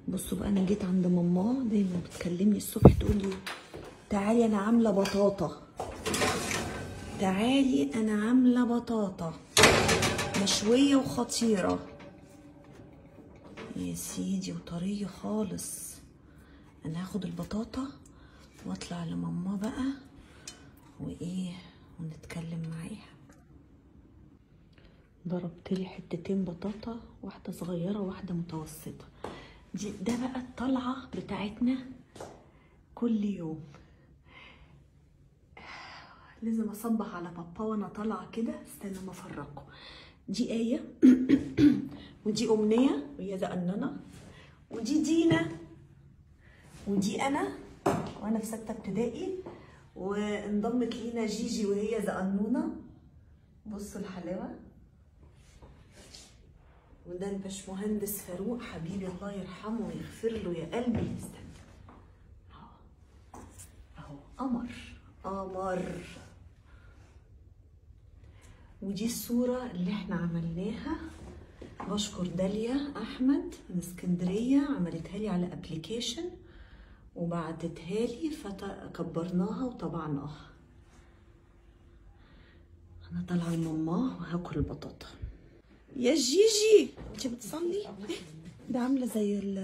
بصوا بقى انا جيت عند ماما دايما بتكلمني الصبح تقول لي تعالي انا عامله بطاطا تعالي انا عامله بطاطا مشويه وخطيره يا سيدي وطريه خالص انا هاخد البطاطا واطلع لماما بقى وايه ونتكلم معاها ضربت لي حتتين بطاطا واحده صغيره وواحده متوسطه دي ده بقى الطلعه بتاعتنا كل يوم لازم اصبح على بابا وانا طالعه كده استنى ما افرقه دي ايه ودي امنيه وهي زقننه ودي دينا ودي انا وانا في سته ابتدائي وانضمت لينا جيجي وهي زقنونه بصوا الحلاوه وده الباشمهندس فاروق حبيبي الله يرحمه ويغفر له يا قلبي استنى اهو اهو قمر قمر ودي الصورة اللي احنا عملناها بشكر داليا احمد من اسكندرية عملتها لي على ابلكيشن وبعتتها لي فكبرناها وطبعناها انا طالعة لماما وهاكل البطاطا يا جيجي انت بتصلي ده عامله زي ال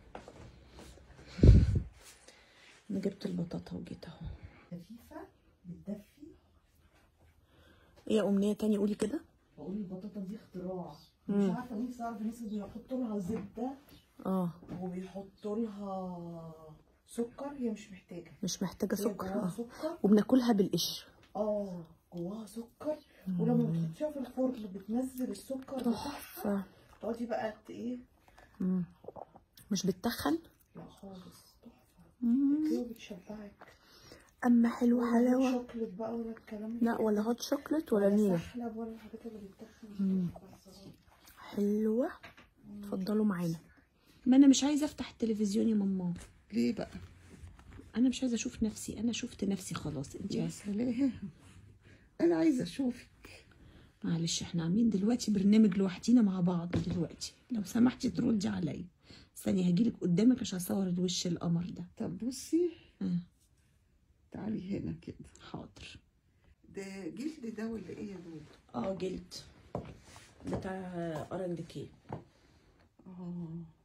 انا جبت البطاطا وجيت اهو خفيفة بتدفي ايه امنيه تاني قولي كده بقول البطاطا دي اختراع مش عارفة نفسي اعرف الناس اللي بيحطوا لها زبدة اه وبيحطوا لها سكر هي مش محتاجة مش محتاجه هي سكر جواها اه سكر وبناكلها بالقشر اه جواها سكر ولما بتحطيها في الفرن بتنزل السكر بتاعها تحفه تقعدي بقى ت- ايه مم. مش بتتخن لا خالص تحفة مم. كده بتشبعك اما حلوه ولا حلاوه شوكليت بقى ولا الكلام لا ولا هوت شوكليت ولا نيله سحلب ولا الحاجات اللي بتتخن حلوه اتفضلوا معانا ما انا مش عايزه افتح التلفزيون يا ماما ليه بقى؟ انا مش عايزه اشوف نفسي انا شفت نفسي خلاص انت يا عارفه سلام انا عايزه اشوفك معلش احنا عاملين دلوقتي برنامج لوحدينا مع بعض دلوقتي لو سمحتي تردي عليا ثانية هجيلك قدامك عشان اصور الوش القمر ده طب بصي آه. تعالي هنا كده حاضر ده جلد ده ولا ايه يا دود؟ اه جلد بتاع ارند كي اه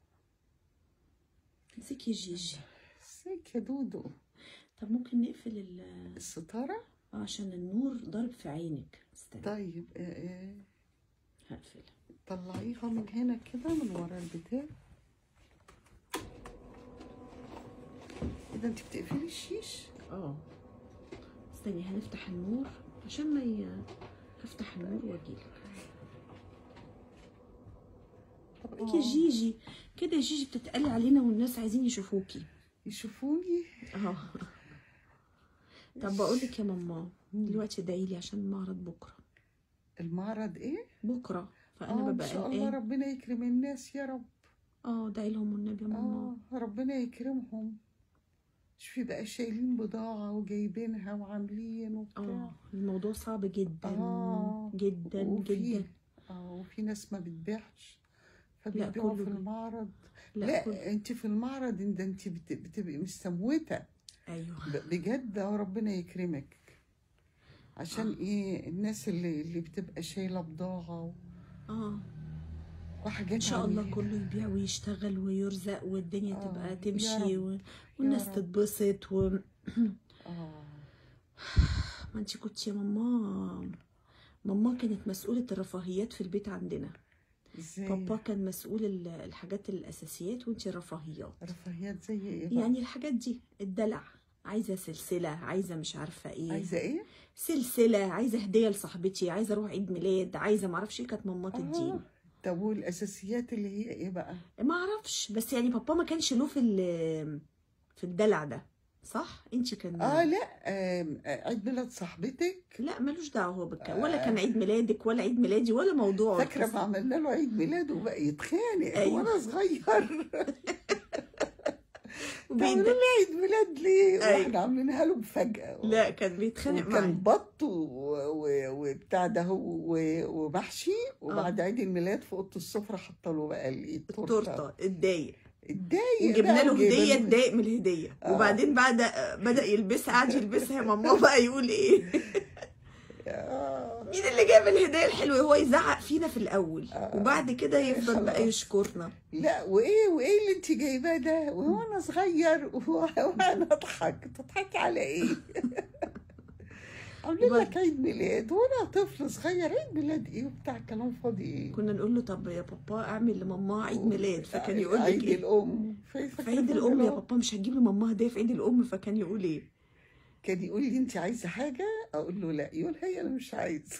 امسكي جيجي ازيك يا دودو طب ممكن نقفل ال الستاره آه، عشان النور ضارب في عينك استنى طيب آه، آه، هقفل طلعيها من هنا كده من ورا البتاع ايه ده انت بتقفلي الشيش اه استني هنفتح النور عشان ما ي... هفتح النور واجيلك طب يا جيجي كده يا جيجي بتتقلي علينا والناس عايزين يشوفوكي يشوفوني اه طب بقول لك يا ماما دلوقتي ادعي لي عشان المعرض بكره المعرض ايه؟ بكره فانا اه ان ببقى شاء الله قلقان ربنا يكرم الناس يا رب اه ادعي لهم والنبي يا ماما اه ربنا يكرمهم شوفي بقى شايلين بضاعة وجايبينها وعاملين وبتاع اه الموضوع صعب جدا آه. جدا وفي جدا اه وفي ناس ما بتبيعش فبيبيعوا كله في بي- المعرض لا, لا, كل... انت في المعرض انت انت بت- بتبقي مستموتة ايوه ب- بجد اه ربنا يكرمك عشان ايه الناس اللي اللي بتبقى شايلة بضاعة و- اه وحاجات ان شاء الله عاملين. كله يبيع ويشتغل ويرزق والدنيا آه، تبقى يا تمشي رب، و... والناس رب. تتبسط و... اه ما انت كنت يا ماما ماما كانت مسؤولة الرفاهيات في البيت عندنا ازاي بابا كان مسؤول ال- الحاجات الأساسيات وانت الرفاهيات رفاهيات زي ايه بقى؟ يعني الحاجات دي الدلع عايزة سلسلة عايزة مش عارفة ايه عايزة ايه؟ سلسلة عايزة هدية لصاحبتي عايزة اروح عيد ميلاد عايزة معرفش ايه كانت ماما تديني آه. طب والاساسيات اللي هي ايه بقى؟ ما اعرفش بس يعني بابا ما كانش له في ال- في الدلع ده صح انت كان اه لا آم، آه، عيد ميلاد صاحبتك لا ملوش دعوه هو بك ولا كان عيد ميلادك ولا عيد ميلادي ولا موضوع فاكره ما عملنا له عيد ميلاد وبقى يتخانق أيوة. وانا صغير وبيد- تعملوا لي عيد ميلاد ليه؟ أيوة. واحنا عاملينها له بفجأة لا كان بيتخانق وكان معايا بط و- و- وبتاع ده و- ومحشي وبعد عيد الميلاد في اوضه السفره حاطه له بقى ال- التورته التورته اتضايق اتضايق وجبنا بقى له وجايبة هديه له- اتضايق من الهديه آه. وبعدين بعد بدا يلبسها قعد يلبسها يا ماما بقى يقول ايه آه. مين اللي جاب الهديه الحلوه هو يزعق فينا في الاول آه. وبعد كده يفضل بقى خلاص. يشكرنا لا وايه وايه اللي انت جايباه ده وانا صغير وانا اضحك تضحكي على ايه عاملين وبعد- لك عيد ميلاد وانا طفل صغير عيد ميلاد ايه وبتاع كلام فاضي ايه كنا نقول له طب يا بابا اعمل لماما عيد ميلاد فكان يقول لك عيد ايه الام في في عيد الام يا بابا مش هتجيب لماما هديه في عيد الام فكان يقول ايه كان يقول لي انت عايزه حاجه اقول له لا يقول هي انا مش عايز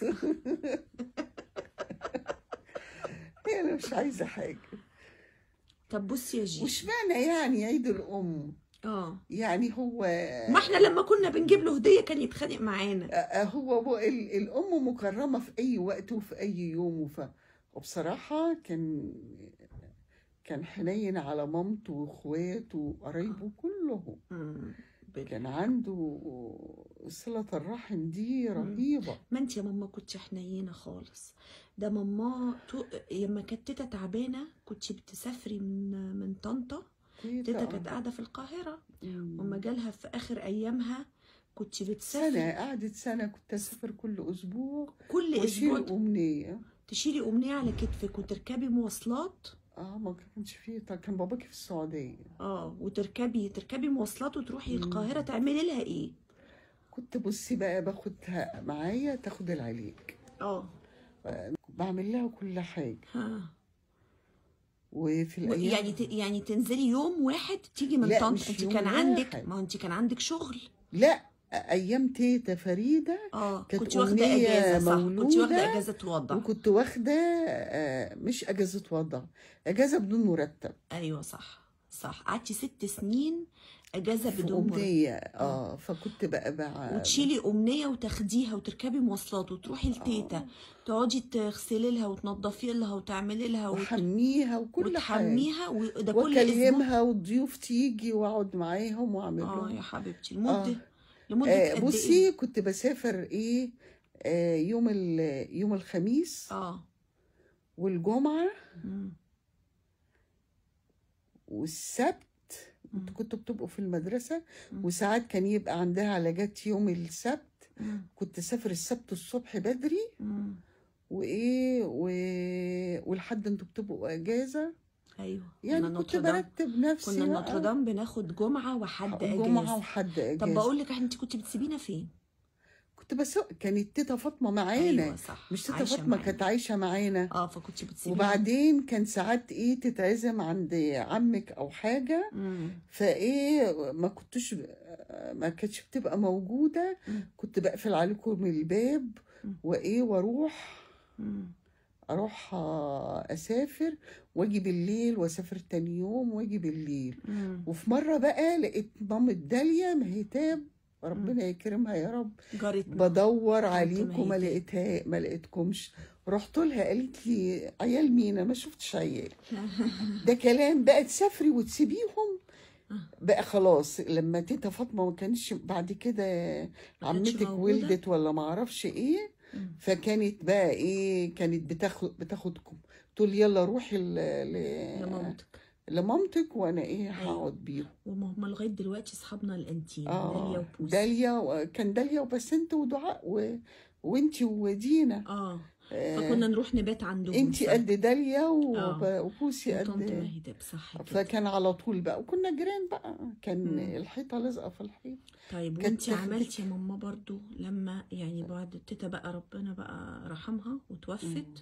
هي انا مش عايزه حاجه طب بصي يا جي وش معنى يعني عيد الام اه يعني هو ما احنا لما كنا بنجيب له هديه كان يتخانق معانا آه، هو هو ال- الأم مكرمة في أي وقت وفي أي يوم وف... وبصراحة كان كان حنين على مامته وإخواته وقرايبه كلهم مم. كان عنده صلة الرحم دي رهيبة ما انت يا ماما كنت حنينه خالص ده ماما تو... لما كانت تيتا تعبانه كنت بتسافري من من طنطا تيتا كانت قاعده في القاهره مم. وما جالها في اخر ايامها كنت سنة بتسافري قعدت سنة كنت أسافر كل أسبوع كل وأشيل اسبوع أمنية تشيلي امنيه على كتفك وتركبي مواصلات اه ما كانش فيه طب كان باباكي في السعودية اه وتركبي تركبي مواصلات وتروحي مم. القاهره تعملي لها ايه كنت بصي بقى باخدها معايا تاخد العلاج اه بعمل لها كل حاجة ها وفي و- الأيام يعني ت... يعني تنزلي يوم واحد تيجي من لا، طنطا مش انت يوم كان عندك واحد. ما انت كان عندك شغل لا ايام تيتا فريده اه كانت كنت واخده أمنية اجازه صح كنت مولودة واخده اجازه وضع وكنت واخده آه، مش اجازه وضع اجازه بدون مرتب ايوه صح صح قعدتي ست سنين اجازه في بدون مرتب امنيه اه فكنت بقى بقى وتشيلي امنيه وتاخديها وتركبي مواصلات وتروحي لتيتا تقعدي تغسلي لها وتنضفي لها وتعملي لها وت... وحميها وكل حاجه وتحميها وده كل اسبوع واكلمها والضيوف تيجي واقعد معاهم واعمل اه يا لهم حبيبتي لمده آه. لمده آه قد بصي ايه كنت بسافر ايه آه يوم ال- يوم الخميس اه والجمعه مم. والسبت مم. انتوا كنتوا بتبقوا في المدرسة مم. وساعات كان يبقى عندها علاجات يوم السبت مم. كنت اسافر السبت الصبح بدري مم. وايه و... ولحد انتوا بتبقوا اجازة ايوه يعني كنا كنت نوتردام برتب نفسي كنا بقى. نوتردام بناخد جمعه وحد جمعة اجازه وحد اجازة طب بقول لك انت كنت بتسيبينا فين كنت بس كانت تيتا فاطمة معانا ايوه صح مش تيتا عايشة فاطمة معانا. كانت عايشة معانا اه فكنت بتسيبينا وبعدين كان ساعات ايه تتعزم عند عمك او حاجة مم. فايه ما كنتش ما كانتش بتبقى موجوده مم. كنت بقفل عليكم الباب مم. وايه واروح مم. اروح آه، اسافر واجي بالليل واسافر تاني يوم واجي بالليل مم. وفي مره بقى لقيت مامة داليا مهتاب ربنا يكرمها يا رب جارتنا بدور عليكم ما مهتاب. لقيتها ما لقيتكمش رحت لها قالت لي عيال مين أنا ما شفتش عيال ده كلام بقى تسافري وتسيبيهم بقى خلاص لما تيتا فاطمه ما كانش بعد كده عمتك موجودة؟ ولدت ولا ما اعرفش ايه مم. فكانت بقى ايه كانت بتاخد بتاخدكم تقول يلا روحي ل... ل... لمامتك لمامتك وانا ايه أيوة. هقعد بيهم وهم لغايه دلوقتي اصحابنا الانتيم داليا اه وبوسي داليا و- كان داليا وبسنت ودعاء و... وانتي ودينا اه آه فكنا نروح نبات عندهم انتي سوا. قد داليا و... آه. وبوسي وطنط قد مهدب صح كده فكان على طول بقى وكنا جيران بقى كان مم. الحيطه لازقه في الحيط طيب كانت وانتي تاخدك. عملتي يا ماما برضو لما يعني بعد تيتا بقى ربنا بقى رحمها وتوفت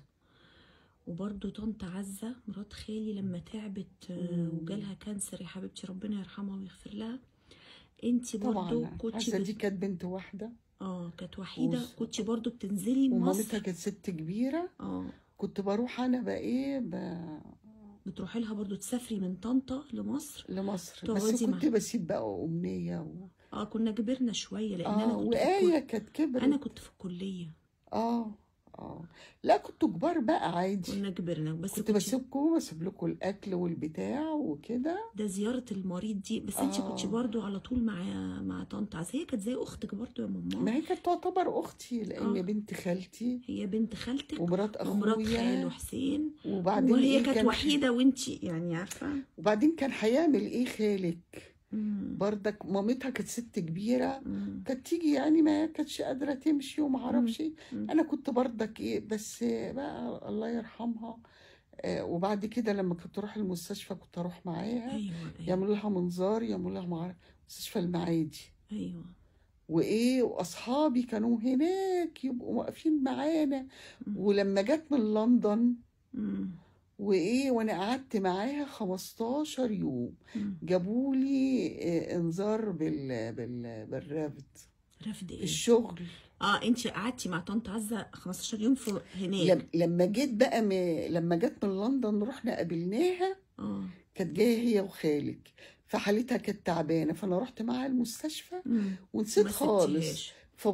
وبرضو طنط عزة مرات خالي لما تعبت آه، مم. وجالها كانسر يا حبيبتي ربنا يرحمها ويغفر لها انتي برضو طبعا كنتي عزة دي بت... كانت بنت واحدة اه كانت وحيدة وز- كنتي برضو بتنزلي ومامتها مصر كانت ست كبيرة اه كنت بروح أنا بقى إيه ب... بتروحي لها برضو تسافري من طنطا لمصر لمصر تقعدي بس كنت مع- بسيب بقى أمنية و... اه كنا كبرنا شوية لأن أنا آه كنت في وآية الكل... كانت كبرت أنا كنت في الكلية آه اه لا كنتوا كبار بقى عادي كنا كبرنا بس كنت كنت بسيبكم بسيب لكم الاكل والبتاع وكده ده زيارة المريض دي بس انت آه. كنت برضو على طول مع مع طنط عز هي كانت زي اختك برضو يا ما ماما هي كانت تعتبر اختي لان آه. بنت خالتي هي بنت خالتك ومرات ومرات خاله اخويا حسين وبعدين وهي إيه كانت كان وحيدة وانت يعني عارفة وبعدين كان هيعمل ايه خالك مم. بردك مامتها كانت ست كبيره مم. كانت تيجي يعني ما كانتش قادره تمشي وما اعرفش مم. انا كنت بردك ايه بس بقى الله يرحمها آه، وبعد كده لما كنت اروح المستشفى كنت اروح معاها ايوه ايوه يعملوا لها منظار يعملوا لها مع مستشفى المعادي ايوه وايه واصحابي كانوا هناك يبقوا واقفين معانا ولما جت من لندن مم. وايه وانا قعدت معاها 15 يوم مم. جابوا لي آه، انذار بال بال بالرفد رفض في ايه الشغل اه انت قعدتي مع طنط عزة 15 يوم في هناك لم- لما جيت بقى م... لما جت من لندن رحنا قابلناها اه كانت جايه هي وخالك فحالتها كانت تعبانه فانا رحت معاها المستشفى مم. ونسيت ما خالص سبتيهاش.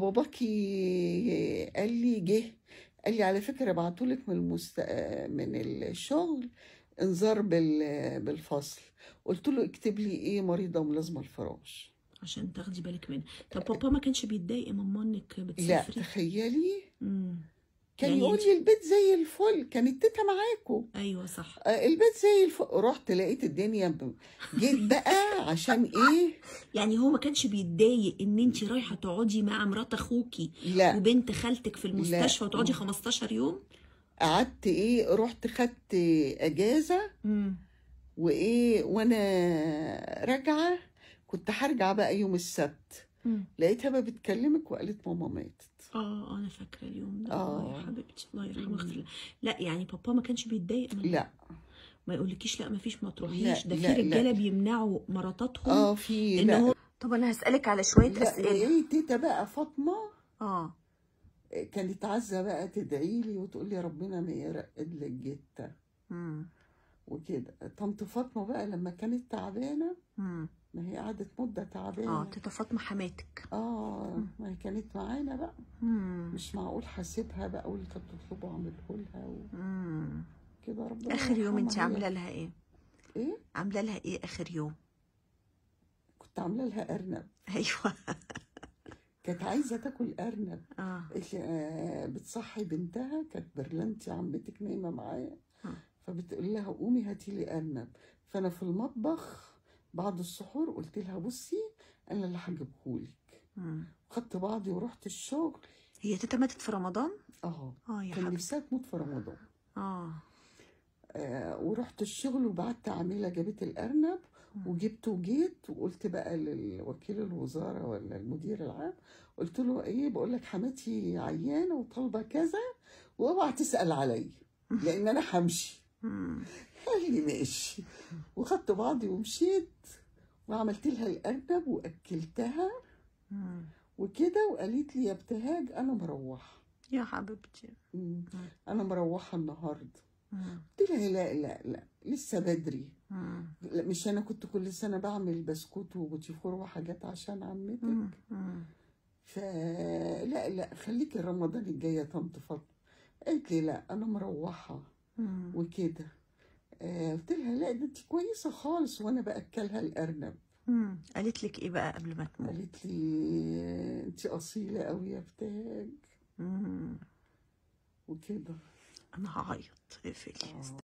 فباباكي قال لي جه قال لي على فكره بعتولك من المست... من الشغل انذار بال... بالفصل قلت له اكتب لي ايه مريضه وملازمه الفراش عشان تاخدي بالك منها طب بابا ما كانش بيتضايق يا ماما انك لا بتسافري تخيلي مم. كان يعني يقول انت- لي البيت زي الفل كانت تيتا معاكم ايوه صح آه، البيت زي الفل رحت لقيت الدنيا ب... جيت بقى عشان ايه يعني هو ما كانش بيتضايق ان انت رايحه تقعدي مع مرات اخوكي لا وبنت خالتك في المستشفى لا. وتقعدي 15 يوم قعدت ايه رحت خدت اجازه امم وايه وانا راجعه كنت هرجع بقى يوم السبت لقيتها بقى بتكلمك وقالت ماما ماتت اه انا فاكره اليوم ده آه. الله يا حبيبتي الله يرحمه ويغفر له لا يعني بابا ما كانش بيتضايق من لا ما يقولكيش لا ما فيش ما تروحيش ده في لا، لا. رجاله بيمنعوا مراتاتهم اه في ان لا هو طب انا هسالك على شويه لا اسئله ايه تيتا بقى فاطمه اه كانت عزه بقى تدعي لي وتقول لي ربنا ما يرقد لك جته امم وكده طنط فاطمه بقى لما كانت تعبانه امم ما هي قعدت مده تعبانه اه تيتا فاطمه حماتك اه ما هي كانت معانا بقى امم مش معقول حاسبها بقى واللي كانت تطلبه اعمله لها امم وكده ربنا اخر يوم انت يرحمها هي. عامله لها ايه ايه عامله لها ايه اخر يوم كنت عامله لها ارنب ايوه كانت عايزه تاكل ارنب اه إيش- آه، بتصحي بنتها كانت برلنتي عمتك نايمه معايا آه. فبتقول لها قومي هاتي لي ارنب فانا في المطبخ بعد السحور قلت لها بصي انا اللي هجيبهولك مم. خدت بعضي ورحت الشغل هي تيتا ماتت في رمضان اه اه يا كان حبيبتي نفسها تموت في رمضان اه آه ورحت الشغل وبعت عامله جابت الارنب وجبت وجيت وقلت بقى للوكيل الوزاره ولا المدير العام قلت له ايه بقول لك حماتي عيانه وطالبه كذا واوعى تسال عليا لان انا همشي مم. قال لي ماشي وخدت بعضي ومشيت وعملت لها الارنب واكلتها مم. وكده وقالت لي يا ابتهاج انا مروحه يا حبيبتي مم. انا مروحه النهارده مم. قلت لها لا لا لا لسه بدري مم. لا مش انا كنت كل سنه بعمل بسكوت وبوتيفور وحاجات عشان عمتك مم. مم. فلا لا خليكي رمضان الجاي يا طنط فاطمه قالت لي لا انا مروحه مم. وكده آه، قلت لها لا ده انت كويسه خالص وانا باكلها الارنب مم. قالت لك ايه بقى قبل ما تموت قالت لي انت اصيله قوي يا ابتهاج مم. وكده انا هعيط اقفلي آه.